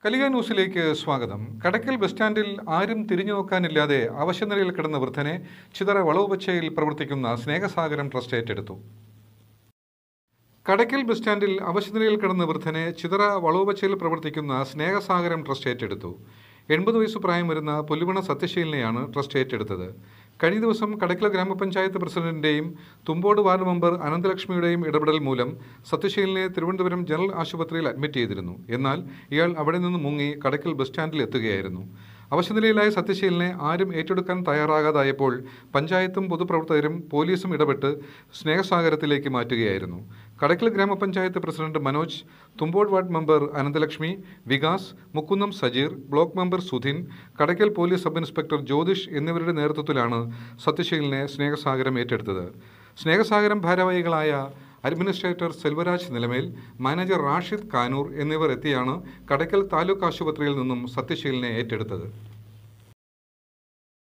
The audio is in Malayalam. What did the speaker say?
കലിക ന്യൂസിലേക്ക് സ്വാഗതം കടക്കൽ ബസ് സ്റ്റാൻഡിൽ ആരും തിരിഞ്ഞു നോക്കാനില്ലാതെ അവശനിലയിൽ കിടന്ന വൃദ്ധനെ ചിതറ വളവുപച്ചയിൽ പ്രവർത്തിക്കുന്ന സ്നേഹസാഗരം ട്രസ്റ്റ് ഏറ്റെടുത്തു കടക്കൽ ബസ് സ്റ്റാൻഡിൽ അവശനിലയിൽ കിടന്ന വൃദ്ധനെ ചിതറ വളവുപച്ചയിൽ പ്രവർത്തിക്കുന്ന സ്നേഹസാഗരം ട്രസ്റ്റ് ഏറ്റെടുത്തു എൺപത് വയസ്സ് പ്രായം വരുന്ന പുല്ലുവണ സത്യശീലനെയാണ് ട്രസ്റ്റ് ഏറ്റെടുത്തത് കഴിഞ്ഞ ദിവസം കടക്കൽ ഗ്രാമപഞ്ചായത്ത് പ്രസിഡന്റിന്റെയും തുമ്പോട് വാർഡ് മെമ്പർ അനന്തലക്ഷ്മിയുടെയും ഇടപെടൽ മൂലം സത്യശീലനെ തിരുവനന്തപുരം ജനറൽ ആശുപത്രിയിൽ അഡ്മിറ്റ് ചെയ്തിരുന്നു എന്നാൽ ഇയാൾ അവിടെ നിന്ന് മുങ്ങി കടക്കൽ ബസ് സ്റ്റാൻഡിൽ എത്തുകയായിരുന്നു അവശനിലയിലായ സത്യശീലനെ ആരും ഏറ്റെടുക്കാൻ തയ്യാറാകാതായപ്പോൾ പഞ്ചായത്തും പൊതുപ്രവർത്തകരും പോലീസും ഇടപെട്ട് സ്നേഹസാഗരത്തിലേക്ക് മാറ്റുകയായിരുന്നു Kadakkal grama panchayat president Manoj Thumpode ward member Ananthalakshmi Vikas Mukkunnam Sajeer block member Sudhin Kadakkal police sub inspector Jyothish എന്നിവരുടെ നേതൃത്വത്തിലാണ് സത്യശീലിനെ സ്നേഹസാഗരം ഏറ്റെടുത്തത് സ്നേഹസാഗരം ഭാരവാഹികളായ അഡ്മിനിസ്ട്രേറ്റർ സെൽവരാജ് നിലമേൽ മാനേജർ റാഷിദ് കാനൂർ എന്നിവർ എത്തിയാണ് കടക്കൽ താലൂക്ക് ആശുപത്രിയിൽ നിന്നും സത്യശീലിനെ ഏറ്റെടുത്തത്